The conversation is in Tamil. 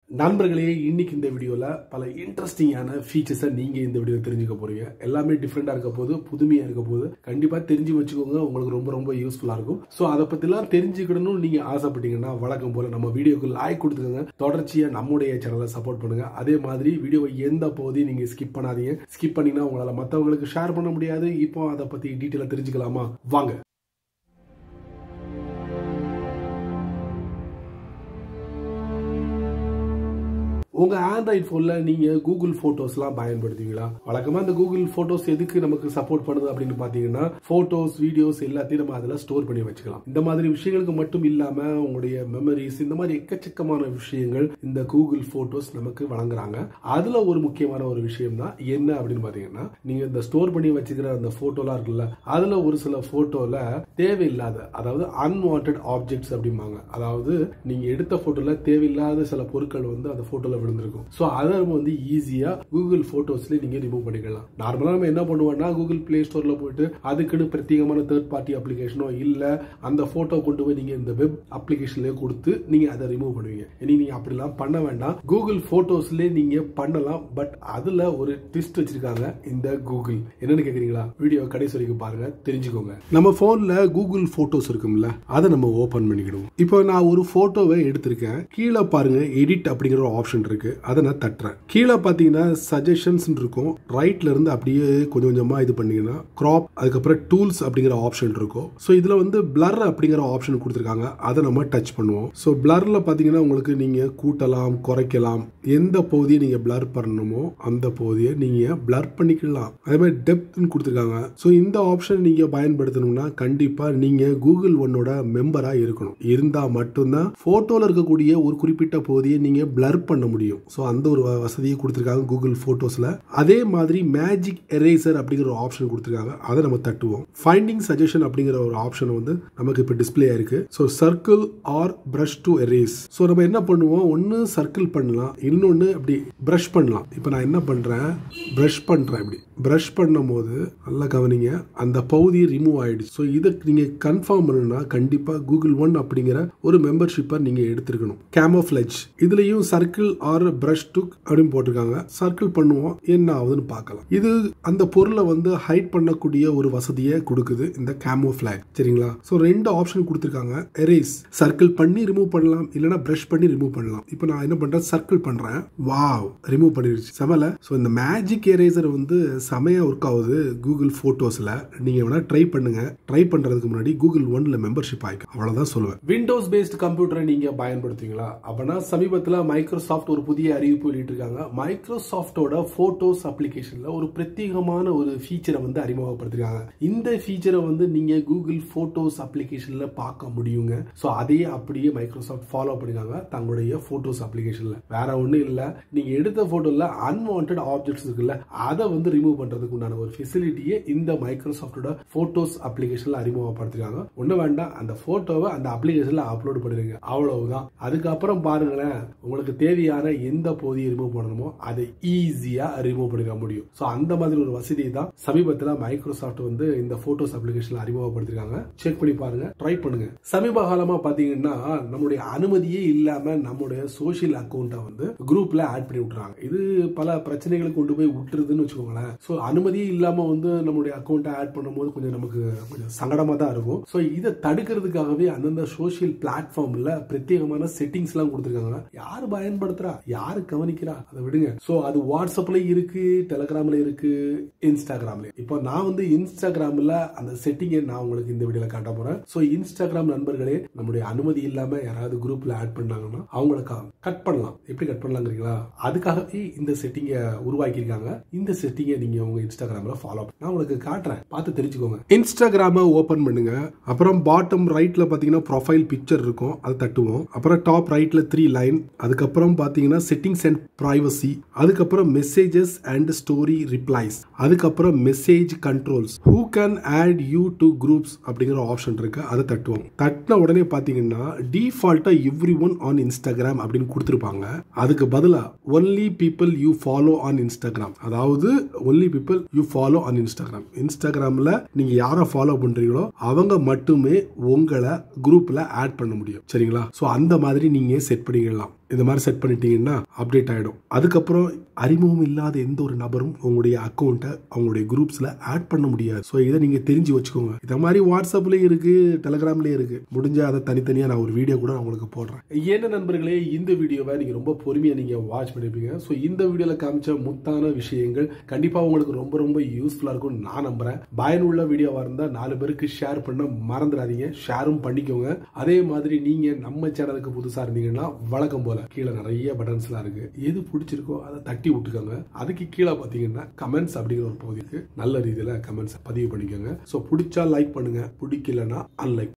நண்பர்களே இன்னைக்கு இந்த வீடியோல பல இன்ட்ரெஸ்டிங்கான ஃபீச்சர்ஸை நீங்க இந்த வீடியோ தெரிஞ்சுக்க போறீங்க எல்லாமே டிஃப்ரெண்டா இருக்க போது புதுமையா இருக்க போது கண்டிப்பா தெரிஞ்சு வச்சுக்கோங்க உங்களுக்கு ரொம்ப ரொம்ப யூஸ்ஃபுல்லா இருக்கும் ஸோ அதை பத்திலாம் தெரிஞ்சுக்கணும்னு நீங்க ஆசைப்பட்டீங்கன்னா வழக்கம் போல நம்ம வீடியோக்கு லைக் கொடுத்துக்கோங்க தொடர்ச்சியா நம்முடைய சேனலை சப்போர்ட் பண்ணுங்க அதே மாதிரி வீடியோவை எந்த பகுதியும் நீங்க ஸ்கிப் பண்ணாதீங்க ஸ்கிப் பண்ணீங்கன்னா உங்களால மற்றவங்களுக்கு ஷேர் பண்ண முடியாது இப்போ அதை பத்தி டீட்டெயிலாக தெரிஞ்சுக்கலாமா வாங்க உங்க ஆண்ட்ராய்ட் போன்ல நீங்க கூகுள் போட்டோஸ்லாம் பயன்படுத்துவீங்களா வழக்கமா இந்த கூகுள் போட்டோஸ் எதுக்கு நமக்கு சப்போர்ட் பண்ணுது அப்படின்னு பாத்தீங்கன்னா போட்டோஸ் வீடியோஸ் எல்லாத்தையும் நம்ம அதுல ஸ்டோர் பண்ணி வச்சுக்கலாம் இந்த மாதிரி விஷயங்களுக்கு மட்டும் இல்லாம உங்களுடைய மெமரிஸ் இந்த மாதிரி எக்கச்சக்கமான விஷயங்கள் இந்த கூகுள் போட்டோஸ் நமக்கு வழங்குறாங்க அதுல ஒரு முக்கியமான ஒரு விஷயம் தான் என்ன அப்படின்னு பாத்தீங்கன்னா நீங்க இந்த ஸ்டோர் பண்ணி வச்சுக்கிற அந்த போட்டோலாம் இருக்குல்ல அதுல ஒரு சில போட்டோல தேவையில்லாத அதாவது அன்வான்ட் ஆப்ஜெக்ட்ஸ் அப்படிம்பாங்க அதாவது நீங்க எடுத்த போட்டோல தேவையில்லாத சில பொருட்கள் வந்து அந்த போட்டோல விழுந்திருக்கும் ஸோ அதை நம்ம வந்து ஈஸியா கூகுள் போட்டோஸ்ல நீங்க ரிமூவ் பண்ணிக்கலாம் நார்மலா நம்ம என்ன பண்ணுவோம்னா கூகுள் பிளே ஸ்டோர்ல போயிட்டு அதுக்குன்னு பிரத்யேகமான தேர்ட் பார்ட்டி அப்ளிகேஷனோ இல்ல அந்த போட்டோ கொண்டு போய் நீங்க இந்த வெப் அப்ளிகேஷன்லயே கொடுத்து நீங்க அதை ரிமூவ் பண்ணுவீங்க இனி நீங்க அப்படிலாம் பண்ண வேண்டாம் கூகுள் போட்டோஸ்ல நீங்க பண்ணலாம் பட் அதுல ஒரு ட்விஸ்ட் வச்சிருக்காங்க இந்த கூகுள் என்னன்னு கேக்குறீங்களா வீடியோ கடைசி வரைக்கும் பாருங்க தெரிஞ்சுக்கோங்க நம்ம போன்ல கூகுள் போட்டோஸ் இருக்கும்ல அதை நம்ம ஓபன் பண்ணிக்கிடுவோம் இப்போ நான் ஒரு போட்டோவை எடுத்திருக்கேன் கீழே பாருங்க எடிட் அப்படிங்கிற ஒரு ஆப்ஷன் இருக்கு அதை நான் தட்டுறேன் கீழே பார்த்தீங்கன்னா சஜஷன்ஸ் இருக்கும் ரைட்ல இருந்து அப்படியே கொஞ்சம் கொஞ்சமா இது பண்ணீங்கன்னா கிராப் அதுக்கப்புறம் டூல்ஸ் அப்படிங்கிற ஆப்ஷன் இருக்கும் ஸோ இதுல வந்து பிளர் அப்படிங்கிற ஆப்ஷன் கொடுத்துருக்காங்க அதை நம்ம டச் பண்ணுவோம் ஸோ பிளர்ல பார்த்தீங்கன்னா உங்களுக்கு நீங்க கூட்டலாம் குறைக்கலாம் எந்த பகுதியை நீங்க பிளர் பண்ணணுமோ அந்த பகுதியை நீங்க பிளர் பண்ணிக்கலாம் அதே மாதிரி டெப்த்னு கொடுத்துருக்காங்க ஸோ இந்த ஆப்ஷன் நீங்க பயன்படுத்தணும்னா கண்டிப்பா நீங்க கூகுள் ஒன்னோட மெம்பரா இருக்கணும் இருந்தா மட்டும்தான் போட்டோல இருக்கக்கூடிய ஒரு குறிப்பிட்ட பகுதியை நீங்க பிளர் பண்ண முடியும் ஸோ அந்த ஒரு வ- வசதியை கொடுத்துருக்காங்க கூகுள் போட்டோஸ்ல அதே மாதிரி மேஜிக் எரேசர் அப்படிங்கிற ஒரு ஆப்ஷன் கொடுத்துருக்காங்க அதை நம்ம தட்டுவோம் ஃபைண்டிங் சஜஷன் அப்படிங்கிற ஒரு ஆப்ஷன் வந்து நமக்கு இப்போ டிஸ்பிளே ஆயிருக்கு so circle or brush to erase so நம்ம என்ன பண்ணுவோம் ஒன்று சர்க்கிள் பண்ணலாம் இன்னொன்று அப்படி பிரஷ் பண்ணலாம் இப்போ நான் என்ன பண்றேன் பிரஷ் பண்றேன் இப்படி பிரஷ் பண்ணும்போது நல்லா கவனிங்க அந்த பகுதி ரிமூவ் ஆயிடுச்சு ஸோ இதை நீங்க கன்ஃபார்ம் பண்ணணும்னா கண்டிப்பா கூகுள் ஒன் அப்படிங்கிற ஒரு மெம்பர்ஷிப்பை நீங்க எடுத்திருக்கணும் கேமோஃபிளஜ் இதுலயும் சர்க்கிள் ஆர் பிரஷ் டுக் அப்படின்னு போட்டிருக்காங்க சர்க்கிள் பண்ணுவோம் என்ன ஆகுதுன்னு பார்க்கலாம் இது அந்த பொருளை வந்து ஹைட் பண்ணக்கூடிய ஒரு வசதியை கொடுக்குது இந்த கேமோஃபிளாக் சரிங்களா ஸோ ரெண்டு ஆப்ஷன் கொடுத்துருக்காங்க எரேஸ் சர்க்கிள் பண்ணி ரிமூவ் பண்ணலாம் இல்லைன்னா பிரஷ் பண்ணி ரிமூவ் பண்ணலாம் இப்போ நான் என்ன பண்றேன் சர்க்கிள் பண்றேன் வாவ் ரிமூவ் பண்ணிருச்சு செமல ஸோ இந்த மேஜிக் எரேசர் வந்து செமையா ஒர்க் ஆகுது கூகுள் போட்டோஸ்ல நீங்க வேணா ட்ரை பண்ணுங்க ட்ரை பண்றதுக்கு முன்னாடி கூகுள் ஒன்ல மெம்பர்ஷிப் ஆயிக்கும் அவ்வளவுதான் சொல்லுவேன் விண்டோஸ் பேஸ்ட் கம்ப்யூட்டரை நீங்க பயன்படுத்துவீங்களா அப்படின்னா சமீபத்தில் மைக்ரோசாஃப்ட் ஒரு புதிய அறிவிப்பு வெளியிட்டிருக்காங்க மைக்ரோசாஃப்டோட போட்டோஸ் அப்ளிகேஷன்ல ஒரு பிரத்யேகமான ஒரு ஃபீச்சரை வந்து அறிமுகப்படுத்திருக்காங்க இந்த ஃபீச்சரை வந்து நீங்க கூகுள் போட்டோஸ் அப்ளிகேஷன்ல பார்க்க முடியுங்க ஸோ அதையே அப்படியே மைக்ரோசாஃப்ட் ஃபாலோ பண்ணிருக்காங்க தங்களுடைய போட்டோஸ் அப்ளிகேஷன்ல வேற ஒன்றும் இல்லை நீங்க எடுத்த போட்டோல அன்வான்ட் ஆப்ஜெக்ட்ஸ் இருக்குல்ல அதை வந்து ரிமூவ் பண்றதுக்கு உண்டான ஒரு ஃபெசிலிட்டியை இந்த மைக்ரோசாஃப்டோட போட்டோஸ் அப்ளிகேஷன்ல அறிமுகப்படுத்திருக்காங்க ஒன்றும் வேண்டாம் அந்த போட்டோவை அந்த அப்ளிகேஷன்ல அப்லோட் பண்ணிருங்க அவ்வளவுதான் அதுக்கப்புறம் பாருங்களேன் உங்களுக்கு தேவையான எந்த பகுதியை ரிமூவ் பண்ணணுமோ அதை ஈஸியா ரிமூவ் பண்ணிக்க முடியும் ஸோ அந்த மாதிரி ஒரு வசதி தான் சமீபத்தில் மைக்ரோசாஃப்ட் வந்து இந்த போட்டோஸ் அப்ளிகேஷன்ல அறிமுகப்படுத்திருக்காங்க செக் பண்ணி பாருங்க ட்ரை பண்ணுங்க சமீப காலமா பாத்தீங்கன்னா நம்முடைய அனுமதியே இல்லாம நம்முடைய சோஷியல் அக்கௌண்ட்டை வந்து குரூப்ல ஆட் பண்ணி விட்டுறாங்க இது பல பிரச்சனைகளுக்கு கொண்டு போய் விட்டுருதுன்னு வச்சுக்கோங்களேன் ஸோ அனுமதியே இல்லாம வந்து நம்மளுடைய அக்கௌண்ட்டை ஆட் பண்ணும்போது கொஞ்சம் நமக்கு கொஞ்சம் சங்கடமா தான் இருக்கும் ஸோ இதை தடுக்கிறதுக்காகவே அந்தந்த சோஷியல் பிளாட்ஃபார்ம்ல பிரத்யேகமான செட்டிங்ஸ் எல்லாம் கொடுத்துருக்காங்க யாரு பயன்படுத்துறா யாரு கவனிக்கிறா அதை விடுங்க ஸோ அது வாட்ஸ்அப்ல இருக்கு டெலகிராம்ல இருக்கு இன்ஸ்டாகிராம்ல இப்போ நான் வந்து இன்ஸ்டாகிராம்ல அந்த செட்டிங்கை நான் உங்களுக்கு இந்த வீடியோல காட்ட போறேன் ஸோ இன்ஸ்டாகிராம் நண்பர்களே நம்முடைய அனுமதி இல்லாம யாராவது குரூப்ல ஆட் பண்ணாங்கன்னா அவங்களுக்கு கட் பண்ணலாம் எப்படி கட் பண்ணலாங்கிறீங்களா அதுக்காகவே இந்த செட்டிங்கை உருவாக்கியிருக்காங்க இந்த செட்டிங்கை நீங்க உங்க இன்ஸ்டாகிராம்ல ஃபாலோ நான் உங்களுக்கு காட்டுறேன் பார்த்து தெரிஞ்சுக்கோங்க இன்ஸ்டாகிராம ஓபன் பண்ணுங்க அப்புறம் பாட்டம் ரைட்ல பாத்தீங்கன்னா ப்ரொஃபைல் பிக்சர் இருக்கும் அதை தட்டுவோம் அப்புறம் டாப் ரைட்ல த்ரீ லைன் அதுக்கப்புறம் பாத்தீங்கன்னா செட்டிங்ஸ் அண்ட் பிரைவசி அதுக்கப்புறம் மெசேஜஸ் அண்ட் ஸ்டோரி ரிப்ளைஸ் அதுக்கப்புறம் message controls who can add you to groups அப்படிங்கிற ஆப்ஷன் இருக்கு அதை தட்டுவோம் தட்டின உடனே பாத்தீங்கன்னா டிஃபால்ட்டா எவ்ரி ஒன் ஆன் இன்ஸ்டாகிராம் அப்படின்னு கொடுத்துருப்பாங்க அதுக்கு பதிலா only people you follow on Instagram அதாவது only people you follow on Instagram இன்ஸ்டாகிராம்ல நீங்க யாரை ஃபாலோ பண்றீங்களோ அவங்க மட்டுமே உங்களை குரூப்ல ஆட் பண்ண முடியும் சரிங்களா ஸோ அந்த மாதிரி நீங்க செட் பண்ணிக்கலாம் இந்த மாதிரி செட் பண்ணிட்டீங்கன்னா அப்டேட் ஆகிடும் அதுக்கப்புறம் அறிமுகம் இல்லாத எந்த ஒரு நபரும் உங்களுடைய அக்கௌண்ட்டை அவங்களுடைய குரூப்ஸில் ஆட் பண்ண முடியாது ஸோ இதை நீங்கள் தெரிஞ்சு வச்சுக்கோங்க இந்த மாதிரி வாட்ஸ்அப்லேயும் இருக்குது டெலகிராம்லேயும் இருக்குது முடிஞ்சால் அதை தனித்தனியாக நான் ஒரு வீடியோ கூட நான் உங்களுக்கு போடுறேன் என்ன நண்பர்களே இந்த வீடியோவை நீங்கள் ரொம்ப பொறுமையாக நீங்கள் வாட்ச் பண்ணிருப்பீங்க ஸோ இந்த வீடியோவில் காமிச்ச முத்தான விஷயங்கள் கண்டிப்பாக உங்களுக்கு ரொம்ப ரொம்ப யூஸ்ஃபுல்லாக இருக்கும்னு நான் நம்புகிறேன் பயனுள்ள வீடியோவாக இருந்தால் நாலு பேருக்கு ஷேர் பண்ண மறந்துடாதீங்க ஷேரும் பண்ணிக்கோங்க அதே மாதிரி நீங்கள் நம்ம சேனலுக்கு புதுசாக இருந்தீங்கன்னா வழக்கம் போல கீழே நிறைய பட்டன்ஸ்லாம் இருக்கு எது பிடிச்சிருக்கோ அதை தட்டி விட்டுக்கோங்க அதுக்கு கீழே பார்த்தீங்கன்னா கமெண்ட்ஸ் அப்படிங்கிற ஒரு பகுதிக்கு நல்ல ரீதியில் கமெண்ட்ஸ் பதிவு பண்ணிக்கோங்க ஸோ பிடிச்சா லைக் பண்ணுங்க பிடிக்கலன்னா அன்லைக்